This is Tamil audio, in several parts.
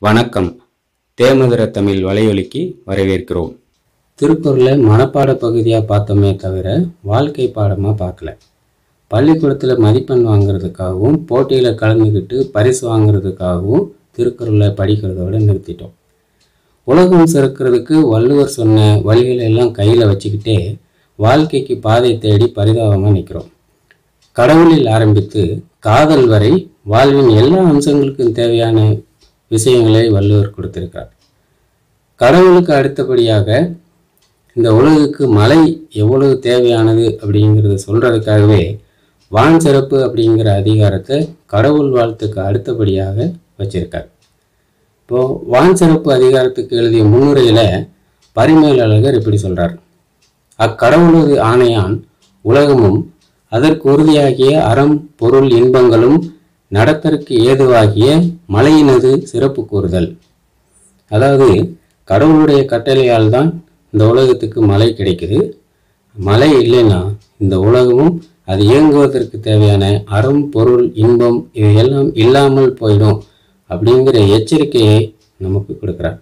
வணக்கம் தேமதுர தமிழ் வலையொலிக்கு வரவேற்கிறோம் திருக்குறளை மனப்பாட பகுதியாக பார்த்தோமே தவிர வாழ்க்கை பாடமாக பார்க்கல பள்ளிக்கூடத்தில் மதிப்பெண் வாங்குறதுக்காகவும் போட்டியில் கலந்துக்கிட்டு பரிசு வாங்குறதுக்காகவும் திருக்குறளை படிக்கிறதோட நிறுத்திட்டோம் உலகம் சிறக்கிறதுக்கு வள்ளுவர் சொன்ன வழிகளை எல்லாம் கையில் வச்சுக்கிட்டே வாழ்க்கைக்கு பாதை தேடி பரிதாபமாக நிற்கிறோம் கடவுளில் ஆரம்பித்து காதல் வரை வாழ்வின் எல்லா அம்சங்களுக்கும் தேவையான விஷயங்களை வள்ளுவர் கொடுத்திருக்கிறார் கடவுளுக்கு அடுத்தபடியாக இந்த உலகுக்கு மழை எவ்வளவு தேவையானது அப்படிங்கிறத சொல்றதுக்காகவே வான் சிறப்பு அப்படிங்கிற அதிகாரத்தை கடவுள் வாழ்த்துக்கு அடுத்தபடியாக வச்சிருக்கார் இப்போ வான் சிறப்பு அதிகாரத்துக்கு எழுதிய முன்னுரையில பரிமேலழகர் இப்படி சொல்றார் அக்கடவுளது ஆணையான் உலகமும் அதற்கு உறுதியாகிய அறம் பொருள் இன்பங்களும் நடத்தற்கு ஏதுவாகிய மலையினது சிறப்பு கூறுதல் அதாவது கடவுளுடைய கட்டளையால் தான் இந்த உலகத்துக்கு மழை கிடைக்குது மழை இல்லைன்னா இந்த உலகமும் அது இயங்குவதற்கு தேவையான அறம் பொருள் இன்பம் இவையெல்லாம் இல்லாமல் போயிடும் அப்படிங்கிற எச்சரிக்கையை நமக்கு கொடுக்குறார்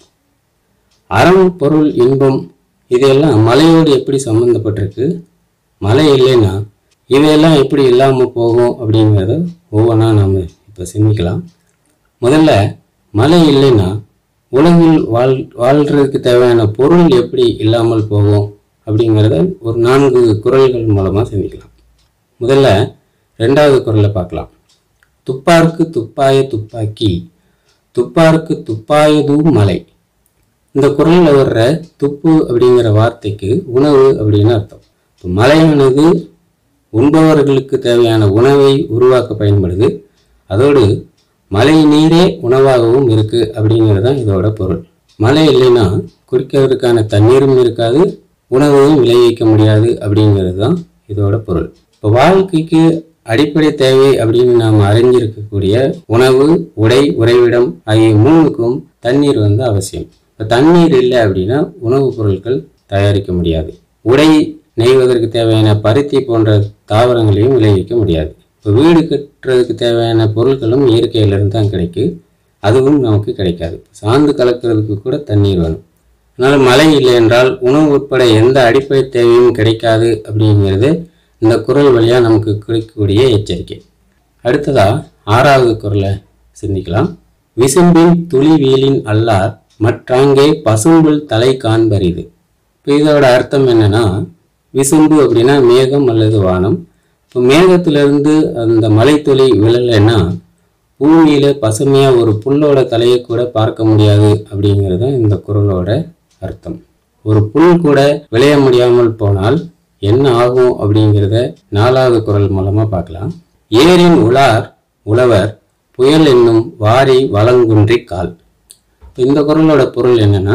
அறம் பொருள் இன்பம் இதெல்லாம் மலையோடு எப்படி சம்மந்தப்பட்டிருக்கு மழை இல்லைன்னா இவையெல்லாம் எப்படி இல்லாமல் போகும் அப்படிங்கிறத ஒவ்வொன்றா நாம் இப்போ சிந்திக்கலாம் முதல்ல மழை இல்லைன்னா உலகில் வாழ் வாழ்கிறதுக்கு தேவையான பொருள் எப்படி இல்லாமல் போகும் அப்படிங்கிறத ஒரு நான்கு குறள்கள் மூலமாக சிந்திக்கலாம் முதல்ல ரெண்டாவது குறளை பார்க்கலாம் துப்பார்க்கு துப்பாய துப்பாக்கி துப்பார்க்கு துப்பாயதும் மலை இந்த குரலில் வர்ற துப்பு அப்படிங்கிற வார்த்தைக்கு உணவு அப்படின்னு அர்த்தம் இப்போ மலையானது உண்பவர்களுக்கு தேவையான உணவை உருவாக்க பயன்படுது அதோடு மழை நீரே உணவாகவும் இருக்கு அப்படிங்கிறது தான் இதோட பொருள் மழை இல்லைன்னா குடிக்கிறதுக்கான தண்ணீரும் இருக்காது உணவையும் விளைவிக்க முடியாது அப்படிங்கிறது தான் இதோட பொருள் இப்போ வாழ்க்கைக்கு அடிப்படை தேவை அப்படின்னு நாம் அறிஞ்சிருக்கக்கூடிய உணவு உடை உறைவிடம் ஆகிய மூணுக்கும் தண்ணீர் வந்து அவசியம் இப்போ தண்ணீர் இல்லை அப்படின்னா உணவுப் பொருட்கள் தயாரிக்க முடியாது உடை நெய்வதற்கு தேவையான பருத்தி போன்ற தாவரங்களையும் விளைவிக்க முடியாது இப்போ வீடு கட்டுறதுக்கு தேவையான பொருட்களும் இயற்கையிலிருந்து தான் கிடைக்கும் அதுவும் நமக்கு கிடைக்காது சாந்து கலக்கிறதுக்கு கூட தண்ணீர் வேணும் அதனால் மழை இல்லை என்றால் உணவு உட்பட எந்த அடிப்படை தேவையும் கிடைக்காது அப்படிங்கிறது இந்த குரல் வழியாக நமக்கு கிடைக்கக்கூடிய எச்சரிக்கை அடுத்ததா ஆறாவது குரலை சிந்திக்கலாம் விசும்பின் துளி வீலின் அல்லார் மற்றாங்கே பசும்புல் தலை காண்பரிது இப்போ இதோட அர்த்தம் என்னன்னா விசும்பு அப்படின்னா மேகம் அல்லது வானம் இப்போ மேகத்திலிருந்து அந்த மலைத்துளி விழலைன்னா பூமியில பசுமையா ஒரு புல்லோட தலையை கூட பார்க்க முடியாது அப்படிங்கிறது தான் இந்த குரலோட அர்த்தம் ஒரு புல் கூட விளைய முடியாமல் போனால் என்ன ஆகும் அப்படிங்கிறத நாலாவது குரல் மூலமா பார்க்கலாம் ஏரின் உலார் உழவர் புயல் என்னும் வாரி வளங்குன்றி கால் இப்ப இந்த குரலோட பொருள் என்னன்னா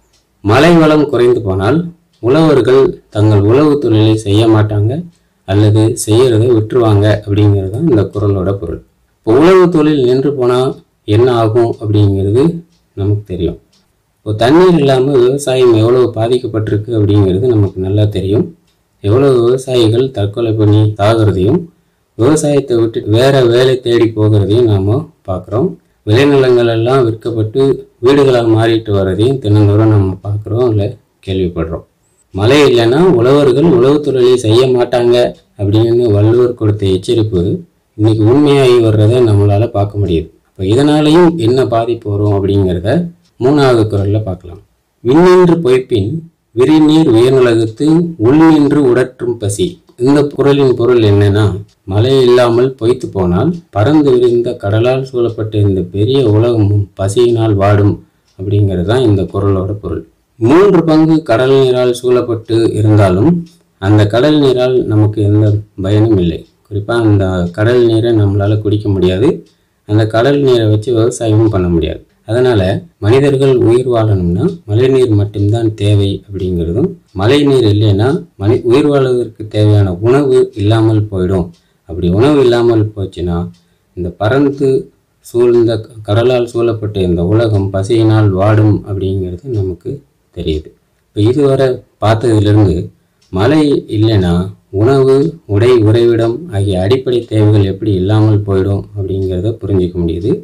மழை வளம் குறைந்து போனால் உழவர்கள் தங்கள் உழவு தொழிலை செய்ய மாட்டாங்க அல்லது செய்யறதை விட்டுருவாங்க அப்படிங்கிறது தான் இந்த குரலோட பொருள் இப்போ உழவு தொழில் நின்று போனால் என்ன ஆகும் அப்படிங்கிறது நமக்கு தெரியும் இப்போ தண்ணீர் இல்லாமல் விவசாயம் எவ்வளவு பாதிக்கப்பட்டிருக்கு அப்படிங்கிறது நமக்கு நல்லா தெரியும் எவ்வளவு விவசாயிகள் தற்கொலை பண்ணி சாகிறதையும் விவசாயத்தை விட்டு வேற வேலை தேடி போகிறதையும் நாம் பார்க்குறோம் விளைநிலங்கள் எல்லாம் விற்கப்பட்டு வீடுகளாக மாறிட்டு வர்றதையும் தினந்தோறும் நம்ம பார்க்குறோம் இல்லை கேள்விப்படுறோம் மழை இல்லைன்னா உழவர்கள் உழவு தொழிலை செய்ய மாட்டாங்க அப்படின்னு வள்ளுவர் கொடுத்த எச்சரிப்பு இன்னைக்கு உண்மையாகி வர்றதை நம்மளால பார்க்க முடியுது அப்போ இதனாலையும் என்ன பாதிப்பு வரும் அப்படிங்கிறத மூணாவது குரல்ல பார்க்கலாம் விண்ணின்று பொய்ப்பின் விரிநீர் உயர்நுலகத்து உள்நின்று உடற்றும் பசி இந்த குரலின் பொருள் என்னன்னா மழை இல்லாமல் பொய்த்து போனால் பறந்து விரிந்த கடலால் சூழப்பட்ட இந்த பெரிய உலகமும் பசியினால் வாடும் அப்படிங்கிறது தான் இந்த குரலோட பொருள் மூன்று பங்கு கடல் நீரால் சூழப்பட்டு இருந்தாலும் அந்த கடல் நீரால் நமக்கு எந்த பயனும் இல்லை குறிப்பாக அந்த கடல் நீரை நம்மளால் குடிக்க முடியாது அந்த கடல் நீரை வச்சு விவசாயமும் பண்ண முடியாது அதனால் மனிதர்கள் உயிர் வாழணும்னா மழைநீர் மட்டும்தான் தேவை அப்படிங்கிறதும் மழை நீர் இல்லைன்னா மனி உயிர் வாழ்வதற்கு தேவையான உணவு இல்லாமல் போயிடும் அப்படி உணவு இல்லாமல் போச்சுன்னா இந்த பறந்து சூழ்ந்த கடலால் சூழப்பட்ட இந்த உலகம் பசியினால் வாடும் அப்படிங்கிறது நமக்கு தெரியுது இப்போ இதுவரை பார்த்ததிலிருந்து மழை இல்லைன்னா உணவு உடை உறைவிடம் ஆகிய அடிப்படை தேவைகள் எப்படி இல்லாமல் போயிடும் அப்படிங்கிறத புரிஞ்சிக்க முடியுது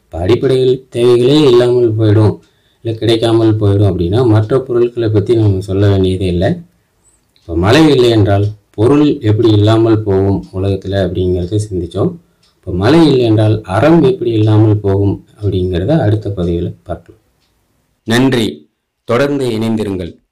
இப்போ அடிப்படையில் தேவைகளே இல்லாமல் போயிடும் இல்லை கிடைக்காமல் போயிடும் அப்படின்னா மற்ற பொருட்களை பற்றி நம்ம சொல்ல வேண்டியதே இல்லை இப்போ மழை இல்லை என்றால் பொருள் எப்படி இல்லாமல் போகும் உலகத்தில் அப்படிங்கிறத சிந்தித்தோம் இப்போ மழை இல்லை என்றால் அறம் எப்படி இல்லாமல் போகும் அப்படிங்கிறத அடுத்த பதிவில் பார்க்கலாம் நன்றி தொடர்ந்து இணைந்திருங்கள்